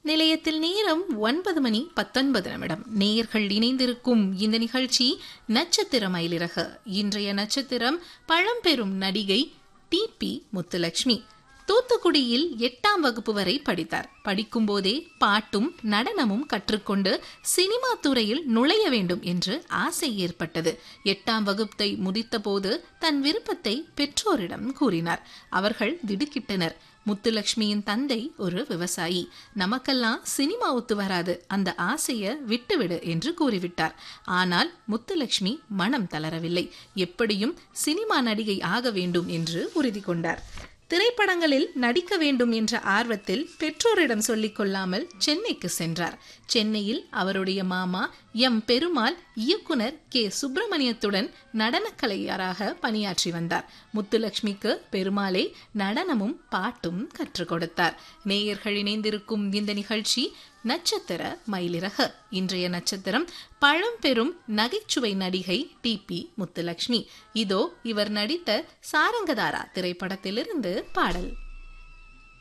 நிலையத்தில் நேரம் ஒன்பது மணி பத்தொன்பது நிமிடம் நேயர்கள் இணைந்திருக்கும் இந்த நிகழ்ச்சி நட்சத்திர மயிலிறகு இன்றைய நட்சத்திரம் பழம்பெரும் நடிகை டி பி முத்துலட்சுமி தூத்துக்குடியில் எட்டாம் வகுப்பு வரை படித்தார் படிக்கும்போதே பாட்டும் நடனமும் கற்றுக்கொண்டு சினிமா துறையில் நுழைய வேண்டும் என்று ஆசை ஏற்பட்டது எட்டாம் வகுப்பை முடித்தபோது தன் விருப்பத்தை பெற்றோரிடம் கூறினார் அவர்கள் திடுக்கிட்டனர் முத்துலட்சுமியின் தந்தை ஒரு விவசாயி நமக்கெல்லாம் சினிமா ஒத்து வராது அந்த ஆசைய விட்டுவிடு என்று கூறிவிட்டார் ஆனால் முத்துலட்சுமி மனம் தளரவில்லை எப்படியும் சினிமா நடிகை ஆக வேண்டும் என்று உறுதி கொண்டார் திரைப்படங்களில் நடிக்க வேண்டும் என்ற ஆர்வத்தில் பெற்றோரிடம் சொல்லிக் கொள்ளாமல் சென்னைக்கு சென்றார் சென்னையில் அவருடைய மாமா எம் பெருமாள் இயக்குனர் கே சுப்பிரமணியத்துடன் நடனக்கலைஞராக பணியாற்றி வந்தார் முத்துலட்சுமிக்கு பெருமாளே நடனமும் பாட்டும் கற்றுக் கொடுத்தார் நேயர்கள் இணைந்திருக்கும் இந்த நிகழ்ச்சி நட்சத்திர மயிலிறகு இன்றைய நட்சத்திரம் பழம்பெரும் நகைச்சுவை நடிகை டி பி முத்துலட்சுமி இதோ இவர் நடித்த சாரங்கதாரா திரைப்படத்திலிருந்து பாடல்